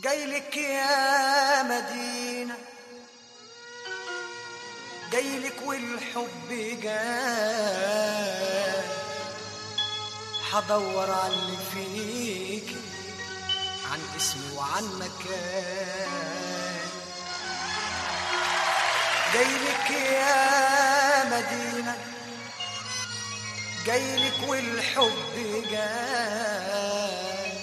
جايلك يا مدينة جايلك والحب جاي حدور على اللي فيك عن اسمي وعن مكان جايلك يا مدينة جايلك والحب جاي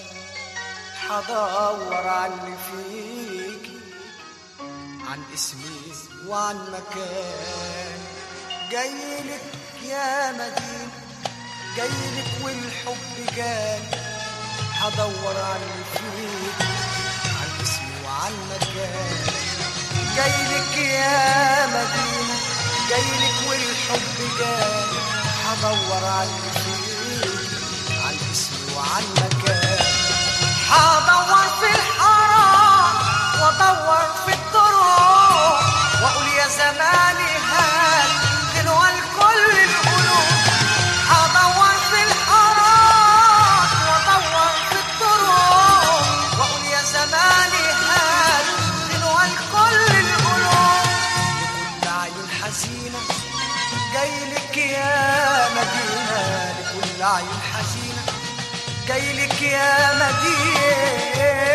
حدور على اللي فيك عن اسمي وعن مكان جايلك يا مدينة جايلك والحب جاي حدور على اللي فيك عن اسمي وعن مكان جايلك يا مدينة جايلك والحب جاي حدور على اللي فيك عن اسمي وعن مكان حدور في الحرام وادور في الطرق واقول يا زماني هات غنوة لكل القلوب حدور في الحرام وادور في الطرق واقول يا زماني هات غنوة لكل القلوب لكل عين حزينة جايلك يا مدينة لكل عين حزينة جايلك يا مدينة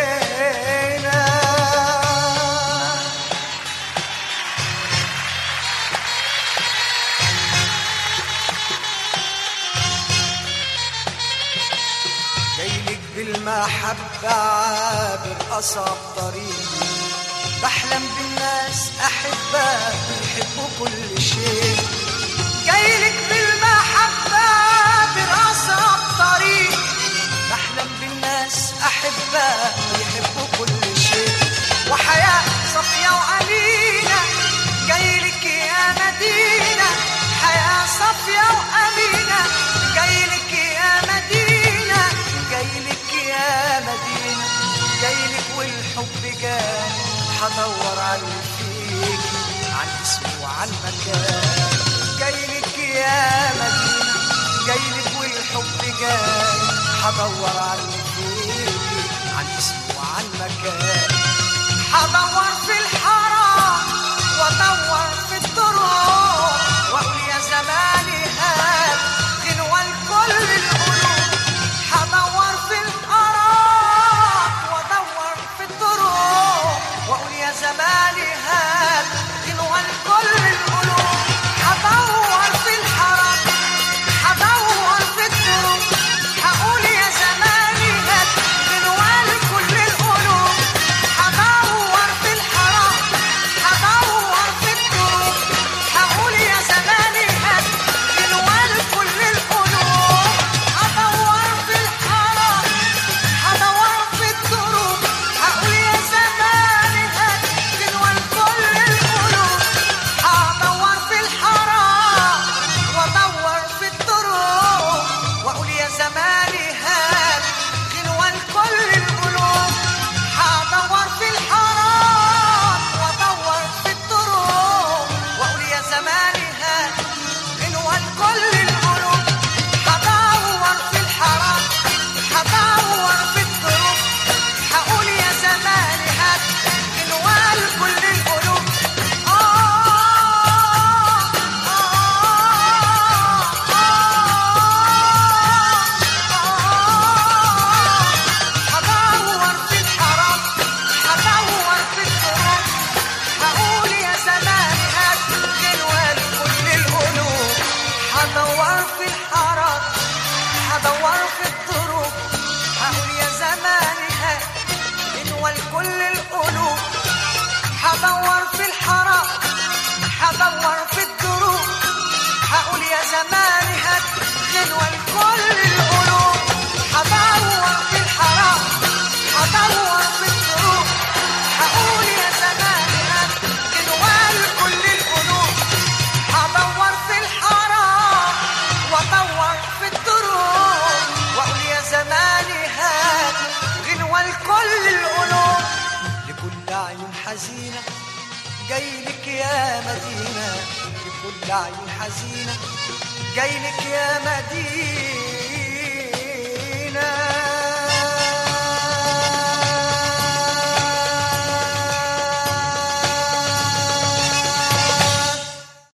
جايلك بالمحبة عابر أصعب طريق بحلم بالناس أحبة بيحبوا كل شيء جايلك بالمحبة عابر أصعب طريق بحلم بالناس أحبة بيحبوا كل شيء وحياة صافية وأمينة جايلك يا مدينة حياة صافية وأمينة جايلك يا مدينة جايلك يا مدينة جايلك والحب جاي حدور على اللي فيك عن اسمي وعن مكان جايلك يا مدينة جايلك والحب جاي حدور على اللي فيك عن اسمي وعن مكان حدور في الحرام وادور في الطرق واقول يا زماني هات غنوة لكل القلوب حدور في الحرام وادور في الطرق واقول يا زماني هات غنوة لكل القلوب حدور في الحرام حدور في الطرق هقول يا زماني هات غنوة لكل القلوب حدور في الحرام حدور في الطرق هقول يا زماني هات غنوة لكل القلوب حدور في الحرام حدور في الطرق هقول يا زماني هات غنوة لكل القلوب هدور في الحرام وادور في الطرق واقول يا زماني هات غنوة لكل القلوب هدور في الحرام وادور في الطرق واقول يا زماني هات غنوة لكل القلوب هدور في الحرام هدور في الطرق هقول يا زماني هات غنوة لكل القلوب هدور في الحرام هدور في الطرق هقول يا زماني هات غنوة لكل القلوب هدور في الحرام هدور في الطرق هقول يا زماني هات غنوة لكل القلوب هدور في الحرام هدور في الدروب هقول يا زماني هات غنوة لكل القلوب هدور في الحرام هدور في الدروب هقول يا زماني هات غنوة لكل القلوب هدور في الحرام وادور في الدروب واقول يا زماني هات غنوة لكل القلوب لكل عين حزينة جايلك يا مدينة لكل عين حزينة جايلك يا مدينة